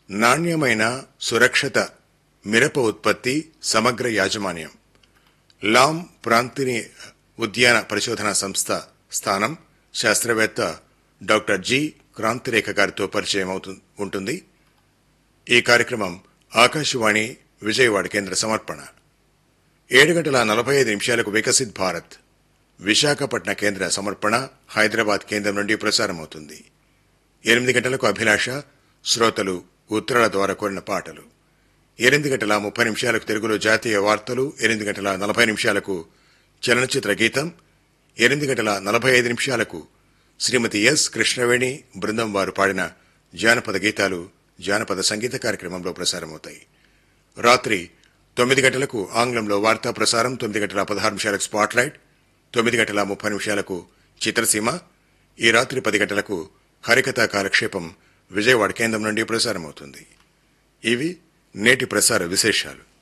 నాణ్యమైన సురక్షిత మిరప ఉత్పత్తి సమగ్ర యాజమాన్యం లాం ప్రాంతీయ ఉద్యాన పరిశోధనా సంస్థ స్థానం శాస్త్రవేత్త డాక్టర్ జి క్రాంతిరేఖ గారితో పరిచయం అవుతు- ఉంటుంది ఈ కార్యక్రమం ఆకాశవాణి విజయవాడ కేంద్ర సమర్పణ ఏడు గంటల నలభై ఐదు నిమిషాలకు వికసిత్ భారత్ విశాఖపట్న కేంద్ర సమర్పణ హైదరాబాద్ కేంద్రం నుండి ప్రసారమవుతుంది ఎనిమిది గంటలకు అభిలాష శ్రోతలు ఉత్తరాల ద్వారా కోరిన పాటలు ఎనిమిది గంటల ముప్పై నిమిషాలకు తెలుగులో జాతీయ వార్తలు ఎనిమిది గంటల నలభై నిమిషాలకు చలనచిత్ర గీతం ఎనిమిది గంటల నలభై ఐదు నిమిషాలకు శ్రీమతి ఎస్ కృష్ణవేణి బృందం వారు పాడిన జానపద గీతాలు జానపద సంగీత కార్యక్రమంలో ప్రసారమవుతాయి రాత్రి తొమ్మిది గంటలకు ఆంగ్లంలో వార్తా ప్రసారం తొమ్మిది గంటల పదహారు నిమిషాలకు స్పాట్లైట్ తొమ్మిది గంటల ముప్పై నిమిషాలకు చిత్రసీమ ఈ రాత్రి పది గంటలకు హరికథా కాలక్షేపం విజయవాడ కేంద్రం నుండి ప్రసారమవుతుంది ఇవి నేటి ప్రసార విశేషాలు